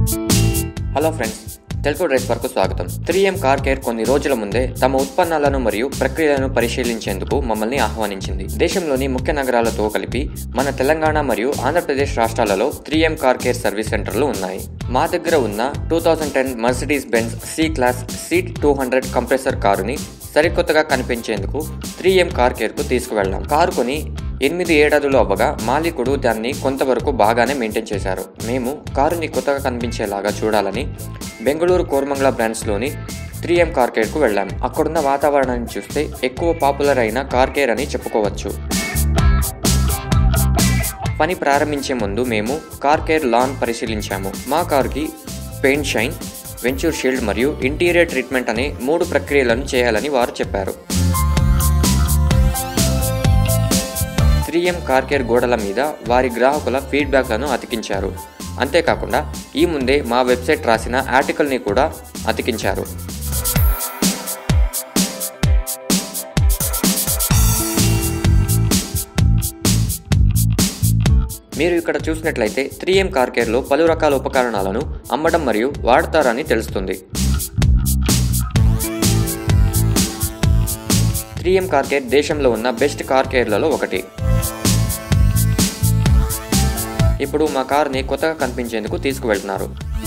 hello friends Telugu డ్రైస్ వరకు స్వాగతం three M car care కొన్ని రోజుల ముందే తమ ఉత్పన్నాలను మరియు ప్రక్రియలను పరిశీలించేందుకు మమ్మల్ని ఆహ్వానించింది దేశంలోని ముఖ్య నగరాలతో కలిపి మన తెలంగాణ మరియు ఆంధ్రప్రదేశ్ రాష్ట్రాలలో three M car care service సెంటర్లు ఉన్నాయి మా దగ్గర ఉన్న two thousand ten Mercedes Benz C class seat two hundred compressor కారుని సరికొత్తగా కనిపించేందుకు త్రీ ఎం కార్ కేర్కు తీసుకువెళ్ళాం కారు కొని ఎనిమిది ఏడాదులు అవ్వగా మాలికుడు దాన్ని కొంతవరకు బాగానే మెయింటైన్ చేశారు మేము కారుని కొత్తగా కనిపించేలాగా చూడాలని బెంగళూరు కోరమంగళ బ్రాంచ్లోని త్రీ ఎం కార్ కేర్కు వెళ్ళాం అక్కడున్న వాతావరణాన్ని చూస్తే ఎక్కువ పాపులర్ అయిన కార్ కేర్ అని చెప్పుకోవచ్చు పని ప్రారంభించే ముందు మేము కార్ కేర్ లాన్ పరిశీలించాము మా కార్కి పెయింట్ షైన్ వెంచూర్ షీల్డ్ మరియు ఇంటీరియర్ ట్రీట్మెంట్ అనే మూడు ప్రక్రియలను చేయాలని వారు చెప్పారు త్రీ ఎం కార్ కేర్ గోడల మీద వారి గ్రాహకుల ఫీడ్బ్యాక్లను అతికించారు అంతేకాకుండా ఈ ముందే మా వెబ్సైట్ రాసిన ఆర్టికల్ని కూడా అతికించారు మీరు ఇక్కడ చూసినట్లయితే త్రీ ఎం కార్ కేర్లో పలు రకాల ఉపకరణాలను అమ్మడం మరియు వాడతారని తెలుస్తుంది త్రీ ఎం కార్ కేర్ దేశంలో ఉన్న బెస్ట్ కార్ కేర్లలో ఒకటి ఇప్పుడు మా కార్ని కొత్తగా కనిపించేందుకు తీసుకువెళ్తున్నారు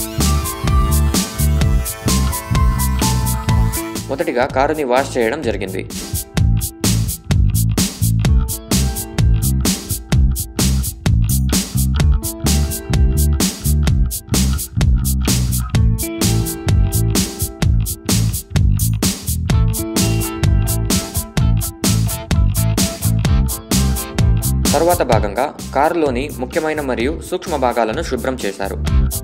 మొదటిగా కారుని వాష్ చేయడం జరిగింది తరువాత భాగంగా కారులోని ముఖ్యమైన మరియు సూక్ష్మ భాగాలను శుభ్రం చేశారు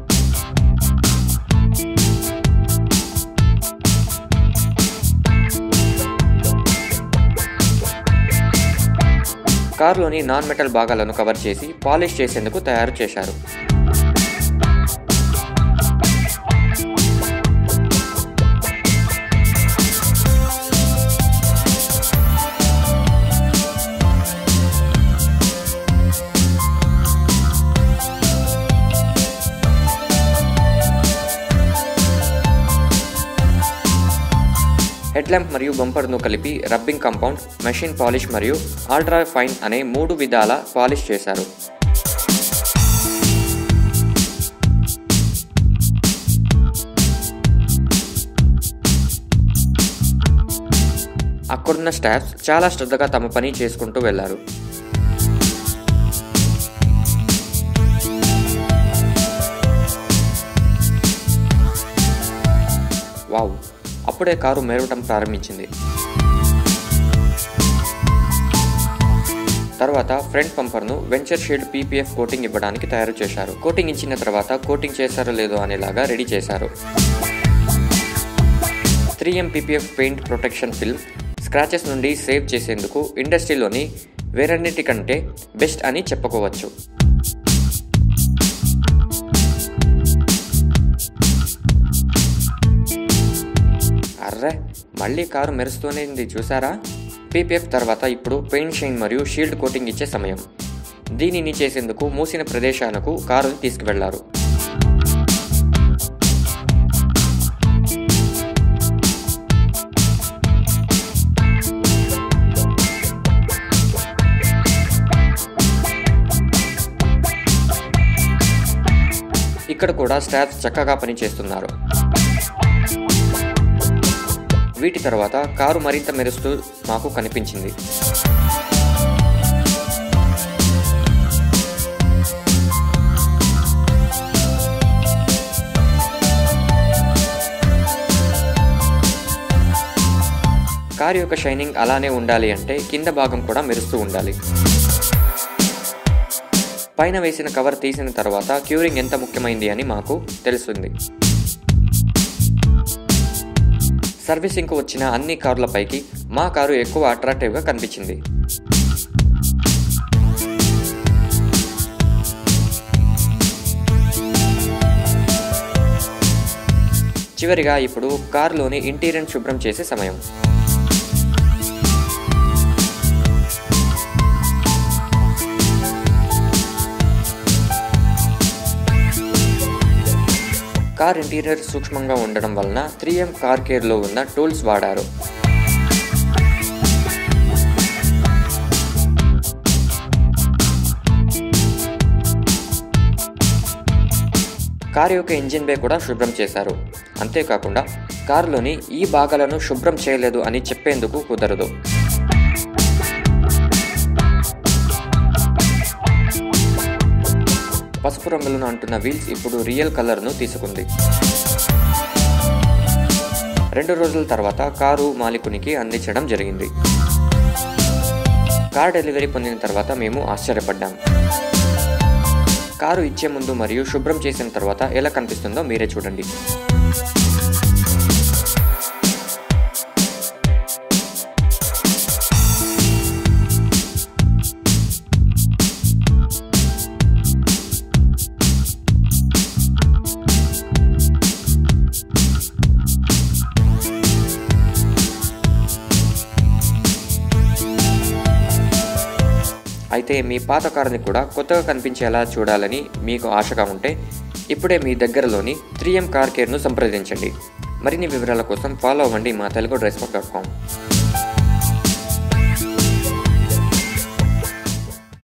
కారులోని నాన్ మెటల్ భాగాలను కవర్ చేసి పాలిష్ చేసేందుకు తయారు చేశారు హెడ్ ల్యాంప్ మరియు బంపర్ను కలిపి రబ్బింగ్ కాంపౌండ్ మెషిన్ పాలిష్ మరియు ఆల్ట్రా ఫైన్ అనే మూడు విధాల పాలిష్ చేశారు అక్కడున్న స్టాఫ్స్ చాలా శ్రద్ధగా తమ పని చేసుకుంటూ వెళ్లారు వావ్ అప్పుడే కారు మెరవటం ప్రారంభించింది తర్వాత ఫ్రంట్ పంపర్ను వెంచర్ షీల్డ్ పీపీఎఫ్ కోటింగ్ ఇవ్వడానికి తయారు చేశారు కోటింగ్ ఇచ్చిన తర్వాత కోటింగ్ చేశారో లేదో అనేలాగా రెడీ చేశారు three M PPF paint protection film scratches నుండి సేవ్ చేసేందుకు ఇండస్ట్రీలోని వేరన్నిటికంటే బెస్ట్ అని చెప్పుకోవచ్చు అర్రే మళ్ళీ కారు మెరుస్తూనే ఉంది చూసారా పీపీఎఫ్ తర్వాత ఇప్పుడు పెయింట్ షైన్ మరియు షీల్డ్ కోటింగ్ ఇచ్చే సమయం దీనిని చేసేందుకు మూసిన ప్రదేశాలకు కారుని తీసుకువెళ్లారు ఇక్కడ కూడా స్టాఫ్ చక్కగా పనిచేస్తున్నారు వీటి తర్వాత కారు మరింత మెరుస్తూ మాకు కనిపించింది కారు యొక్క షైనింగ్ అలానే ఉండాలి అంటే కింద భాగం కూడా మెరుస్తూ ఉండాలి పైన వేసిన కవర్ తీసిన తర్వాత క్యూరింగ్ ఎంత ముఖ్యమైంది అని మాకు తెలుస్తుంది సర్వీసింగ్కు వచ్చిన అన్ని కార్లపైకి మా కారు ఎక్కువ అట్రాక్టివ్గా కనిపించింది చివరిగా ఇప్పుడు కారులోని ఇంటీరియర్ శుభ్రం చేసే సమయం కార్ ఇంటీరియర్ సూక్ష్మంగా ఉండడం వలన త్రీ ఎం కార్ కేర్లో ఉన్న టూల్స్ వాడారు కారు యొక్క ఇంజిన్ బే కూడా శుభ్రం చేశారు అంతేకాకుండా కారులోని ఈ భాగాలను శుభ్రం చేయలేదు అని చెప్పేందుకు కుదరదు పసుపు రంగులను అంటున్న వీల్స్ ఇప్పుడు రియల్ కలర్ను తీసుకుంది రెండు రోజుల తర్వాత కారు మాలికునికి అందించడం జరిగింది కార్ డెలివరీ పొందిన తర్వాత మేము ఆశ్చర్యపడ్డాం కారు ఇచ్చే ముందు మరియు శుభ్రం చేసిన తర్వాత ఎలా కనిపిస్తుందో మీరే చూడండి అయితే మీ పాత కారుని కూడా కొత్తగా కనిపించేలా చూడాలని మీకు ఆశగా ఉంటే ఇప్పుడే మీ దగ్గరలోని త్రీ ఎం కార్ కేర్ను సంప్రదించండి మరిన్ని వివరాల కోసం ఫాలో అవ్వండి మా తెలుగు డ్రెస్ డాట్ కామ్